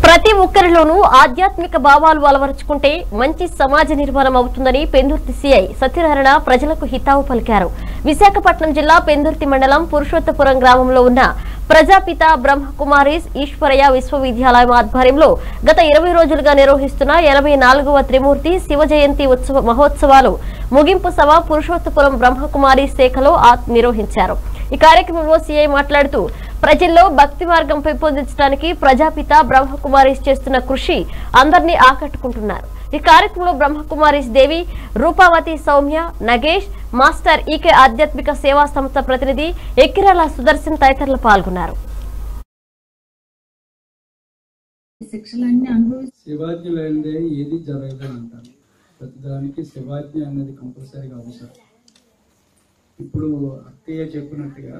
ప్రతి ఒక్కరిలోనూ ఆధ్యాత్మిక భావాలు అలవరుచుకుంటే మంచి సమాజ నిర్మాణం అవుతుందని పెందుర్తి సిఐ సత్యనారాయణ ప్రజలకు హితావు పలికారు విశాఖపట్నం జిల్లా పెందుర్తి మండలం పురుషోత్తపురం గ్రామంలో ఉన్న ప్రజాపిత బ్రహ్మకుమారీస్ ఈశ్వరయ్య విశ్వవిద్యాలయం ఆధ్వర్యంలో గత ఇరవై రోజులుగా నిర్వహిస్తున్న ఎనభై నాలుగవ త్రిమూర్తి శివ జయంతి ఉత్సవ మహోత్సవాలు ముగింపు సభ పురుషోత్తపురం బ్రహ్మకుమారి శాఖలో ఆ- నిర్వహించారు ఈ కార్యక్రమంలో సీఐ మాట్లాడుతూ ప్రజల్లో భక్తి మార్గం పెంపొందించడానికి ప్రజాపిత బ్రహ్మకుమారీస్ చేస్తున్న కృషి అందరినీ ఆకట్టుకుంటున్నారు ఈ కార్యక్రమంలో బ్రహ్మకుమారీస్ దేవి రూపావతి సౌమ్య నగేష్ మాస్టర్ ఈకే ఆధ్యాత్మిక సేవా సంస్థ ప్రతినిధి ఎక్కిరాల సుదర్శన్ తదితరులు పాల్గొన్నారు శిక్షలన్నీ అనుభవిస్తూ శివాజ్ఞ లేనిదే ఏది జరగదని అంటారు ప్రతిదానికి శివాజ్ఞ అనేది కంపల్సరీగా అవసరం ఇప్పుడు అక్కయ్య చెప్పినట్టుగా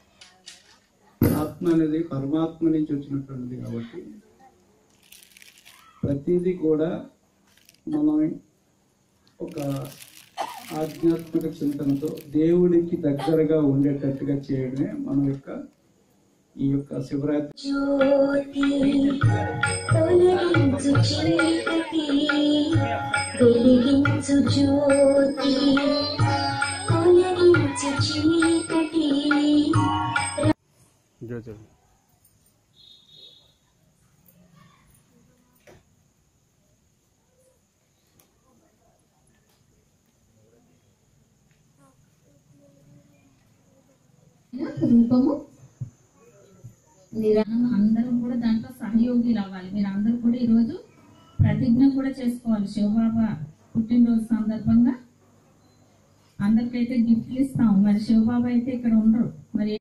ఆత్మ అనేది పరమాత్మ నుంచి వచ్చినటువంటిది కాబట్టి ప్రతిదీ కూడా మనం ఒక ఆధ్యాత్మిక చింతనతో దేవుడికి దగ్గరగా ఉండేటట్టుగా చేయడమే మన యొక్క ఈ యొక్క శివరాత్రి జ్యోతి తొలగించు చీకటి వెలిగించు జ్యోతి తొలగించు చీకటి రూపము నిరానం అందరం కూడా దాంట్లో సహయోగిలు అవ్వాలి మీరు అందరూ కూడా ఈరోజు ప్రతిజ్ఞ కూడా చేసుకోవాలి శివబాబా పుట్టినరోజు సందర్భంగా అందరికైతే గిఫ్ట్లు ఇస్తాం మరి శివబాబా అయితే ఇక్కడ ఉండరు మరి